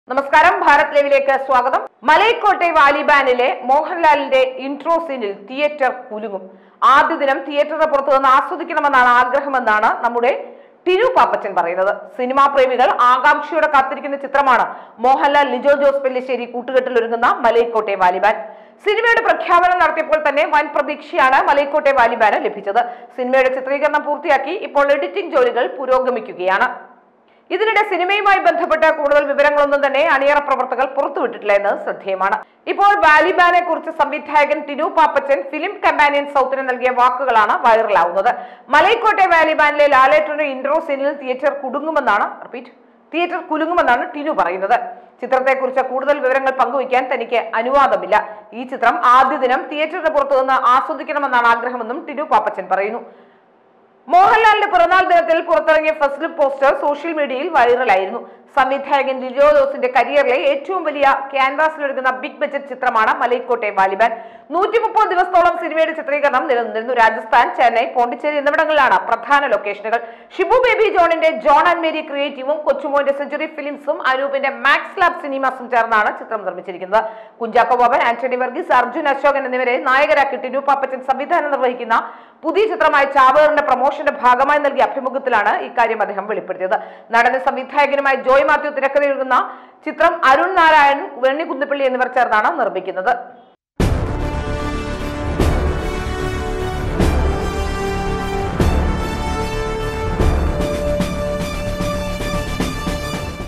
നമസ്കാരം ഭാരത് ലൈവിലേക്ക് സ്വാഗതം മലൈക്കോട്ടെ വാലിബാനിലെ മോഹൻലാലിന്റെ ഇൻട്രോ സീനിൽ തിയേറ്റർ കുലുങ്ങും ആദ്യ ദിനം തിയേറ്ററിന് പുറത്തു നിന്ന് ആസ്വദിക്കണമെന്നാണ് ആഗ്രഹമെന്നാണ് നമ്മുടെ ടിനു പാപ്പച്ചൻ പറയുന്നത് സിനിമാ പ്രേമികൾ ആകാംക്ഷയോടെ കാത്തിരിക്കുന്ന ചിത്രമാണ് മോഹൻലാൽ ലിജോ ജോസ് പെല്ലിശ്ശേരി കൂട്ടുകെട്ടിൽ ഒരുങ്ങുന്ന മലൈക്കോട്ടെ വാലിബാൻ സിനിമയുടെ പ്രഖ്യാപനം നടത്തിയപ്പോൾ തന്നെ വൻ പ്രതീക്ഷയാണ് മലൈക്കോട്ടെ വാലിബാന് ലഭിച്ചത് സിനിമയുടെ ചിത്രീകരണം പൂർത്തിയാക്കി ഇപ്പോൾ എഡിറ്റിംഗ് ജോലികൾ പുരോഗമിക്കുകയാണ് ഇതിനിടെ സിനിമയുമായി ബന്ധപ്പെട്ട കൂടുതൽ വിവരങ്ങളൊന്നും തന്നെ അണിയറ പ്രവർത്തകർ പുറത്തുവിട്ടിട്ടില്ല എന്ന് ശ്രദ്ധേയമാണ് ഇപ്പോൾ വാലിബാനെ കുറിച്ച് സംവിധായകൻ ടിനു പാപ്പച്ചൻ ഫിലിം കമ്പാനിയൻ സൗത്തിന് നൽകിയ വാക്കുകളാണ് വൈറലാവുന്നത് മലൈക്കോട്ടെ വാലിബാനിലെ ലാലേട്ടന്റെ ഇൻട്രോ സീനിൽ തിയേറ്റർ കുടുങ്ങുമെന്നാണ് റിപ്പീറ്റ് തിയേറ്റർ കുലുങ്ങുമെന്നാണ് ടിനു പറയുന്നത് ചിത്രത്തെക്കുറിച്ച് കൂടുതൽ വിവരങ്ങൾ പങ്കുവയ്ക്കാൻ തനിക്ക് അനുവാദമില്ല ഈ ചിത്രം ആദ്യ ദിനം തിയേറ്ററിന് പുറത്തു നിന്ന് ആസ്വദിക്കണമെന്നാണ് ആഗ്രഹമെന്നും ടിനു പാപ്പച്ചൻ പറയുന്നു മോഹൻലാലിന്റെ പിറന്നാൾ ദിനത്തിൽ പുറത്തിറങ്ങിയ ഫസ്റ്റ് ലുക്ക് പോസ്റ്റർ സോഷ്യൽ മീഡിയയിൽ വൈറലായിരുന്നു സംവിധായകൻ ലിജോ ജോസിന്റെ കരിയറിലെ ഏറ്റവും വലിയ ക്യാൻവാസിലൊരുങ്ങുന്ന ബിഗ് ബജറ്റ് ചിത്രമാണ് മലൈക്കോട്ടെ വാലിബാൻ നൂറ്റി മുപ്പത് ദിവസത്തോളം സിനിമയുടെ ചിത്രീകരണം നിലനിന്നിരുന്നു രാജസ്ഥാൻ ചെന്നൈ പോണ്ടിച്ചേരി എന്നിവിടങ്ങളിലാണ് പ്രധാന ലൊക്കേഷനുകൾ ഷിബു ബേബി ജോണിന്റെ ജോൺ ആൻഡ് മേരി ക്രിയേറ്റീവും കൊച്ചുമോന്റെ സെഞ്ചുറി ഫിലിംസും അനൂപിന്റെ മാക്സ് ലാബ് സിനിമാസും ചേർന്നാണ് ചിത്രം നിർമ്മിച്ചിരിക്കുന്നത് കുഞ്ചാക്കോ ബോബൻ ആന്റണി വർഗീസ് അർജുൻ അശോകൻ എന്നിവരെ നായകരാക്കി ടിനു പാപ്പച്ചൻ സംവിധാനം നിർവഹിക്കുന്ന പുതിയ ചിത്രമായ ചാവേറിന്റെ പ്രൊമോഷന്റെ ഭാഗമായി നൽകിയ അഭിമുഖത്തിലാണ് ഇക്കാര്യം അദ്ദേഹം വെളിപ്പെടുത്തിയത് നടനും സംവിധായകനുമായി ജോയ് മാത്യു തിരക്കഥ എഴുതുന്ന ചിത്രം അരുൺ നാരായണൻ വെണ്ണി കുന്നിപ്പള്ളി എന്നിവർ ചേർന്നാണ് നിർമ്മിക്കുന്നത്